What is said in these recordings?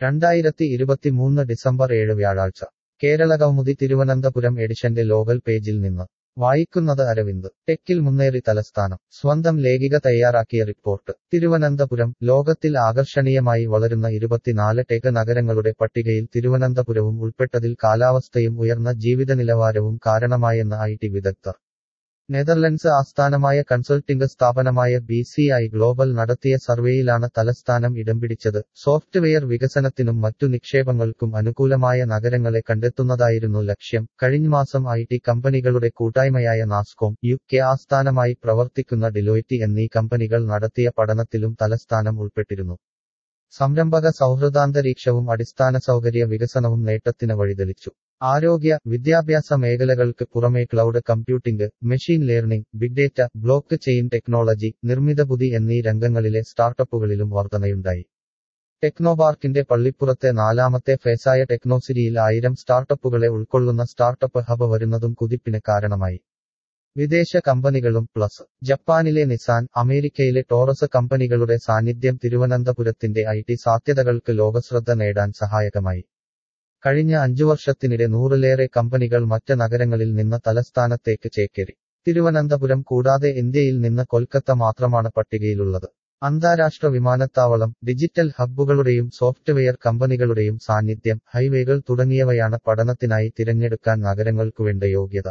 രണ്ടായിരത്തി ഇരുപത്തിമൂന്ന് ഡിസംബർ ഏഴ് വ്യാഴാഴ്ച കേരളകൗമുദി തിരുവനന്തപുരം എഡിഷന്റെ ലോകൽ പേജിൽ നിന്ന് വായിക്കുന്നത് അരവിന്ദ് ടെക്കിൽ മുന്നേറി തലസ്ഥാനം സ്വന്തം ലേഖിക തയ്യാറാക്കിയ റിപ്പോർട്ട് തിരുവനന്തപുരം ലോകത്തിൽ ആകർഷണീയമായി വളരുന്ന ഇരുപത്തിനാല് ടെക് നഗരങ്ങളുടെ പട്ടികയിൽ തിരുവനന്തപുരവും ഉൾപ്പെട്ടതിൽ കാലാവസ്ഥയും ഉയർന്ന ജീവിത നിലവാരവും കാരണമായെന്ന് ഐ ടി വിദഗ്ധർ നെതർലൻഡ്സ് ആസ്ഥാനമായ കൺസൾട്ടിംഗ് സ്ഥാപനമായ ബി സി ഐ ഗ്ലോബൽ നടത്തിയ സർവേയിലാണ് തലസ്ഥാനം ഇടം പിടിച്ചത് സോഫ്റ്റ്വെയർ വികസനത്തിനും മറ്റു നിക്ഷേപങ്ങൾക്കും അനുകൂലമായ നഗരങ്ങളെ കണ്ടെത്തുന്നതായിരുന്നു ലക്ഷ്യം കഴിഞ്ഞമാസം ഐ ടി കമ്പനികളുടെ കൂട്ടായ്മയായ നാസ്കോം യു കെ ആസ്ഥാനമായി പ്രവർത്തിക്കുന്ന ഡിലോയ്റ്റ് എന്നീ കമ്പനികൾ നടത്തിയ പഠനത്തിലും തലസ്ഥാനം ഉൾപ്പെട്ടിരുന്നു സംരംഭക സൗഹൃദാന്തരീക്ഷവും അടിസ്ഥാന സൗകര്യ വികസനവും നേട്ടത്തിന് വഴിതെളിച്ചു ആരോഗ്യ വിദ്യാഭ്യാസ മേഖലകൾക്ക് പുറമെ cloud computing machine learning big data blockchain technology നിർമ്മിത ബുദ്ധി എന്നീ രംഗങ്ങളിലെ സ്റ്റാർട്ടപ്പുകളിലും വർധനയുണ്ടായി ടെക്നോപാർക്കിന്റെ പള്ളിപ്പുറത്തെ നാലാമത്തെ ഫേസായ ടെക്നോസിറ്റിയിൽ ആയിരം സ്റ്റാർട്ടപ്പുകളെ ഉൾക്കൊള്ളുന്ന സ്റ്റാർട്ടപ്പ് ഹബ് വരുന്നതും കുതിപ്പിന് കാരണമായി വിദേശ കമ്പനികളും പ്ലസ് ജപ്പാനിലെ നിസാൻ അമേരിക്കയിലെ ടോറസ് കമ്പനികളുടെ സാന്നിധ്യം തിരുവനന്തപുരത്തിന്റെ ഐ ടി സാധ്യതകൾക്ക് ലോകശ്രദ്ധ നേടാൻ സഹായകമായി കഴിഞ്ഞ അഞ്ചു വർഷത്തിനിടെ നൂറിലേറെ കമ്പനികൾ മറ്റ് നഗരങ്ങളിൽ നിന്ന് തലസ്ഥാനത്തേക്ക് ചേക്കേറി തിരുവനന്തപുരം കൂടാതെ ഇന്ത്യയിൽ നിന്ന് കൊൽക്കത്ത മാത്രമാണ് പട്ടികയിലുള്ളത് അന്താരാഷ്ട്ര വിമാനത്താവളം ഡിജിറ്റൽ ഹബ്ബുകളുടെയും സോഫ്റ്റ്വെയർ കമ്പനികളുടെയും സാന്നിധ്യം ഹൈവേകൾ തുടങ്ങിയവയാണ് പഠനത്തിനായി തിരഞ്ഞെടുക്കാൻ നഗരങ്ങൾക്കുവേണ്ട യോഗ്യത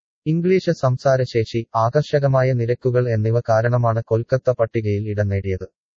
ഇംഗ്ലീഷ് സംസാരശേഷി ആകർഷകമായ നിരക്കുകൾ എന്നിവ കാരണമാണ് കൊൽക്കത്ത പട്ടികയിൽ ഇടം നേടിയത്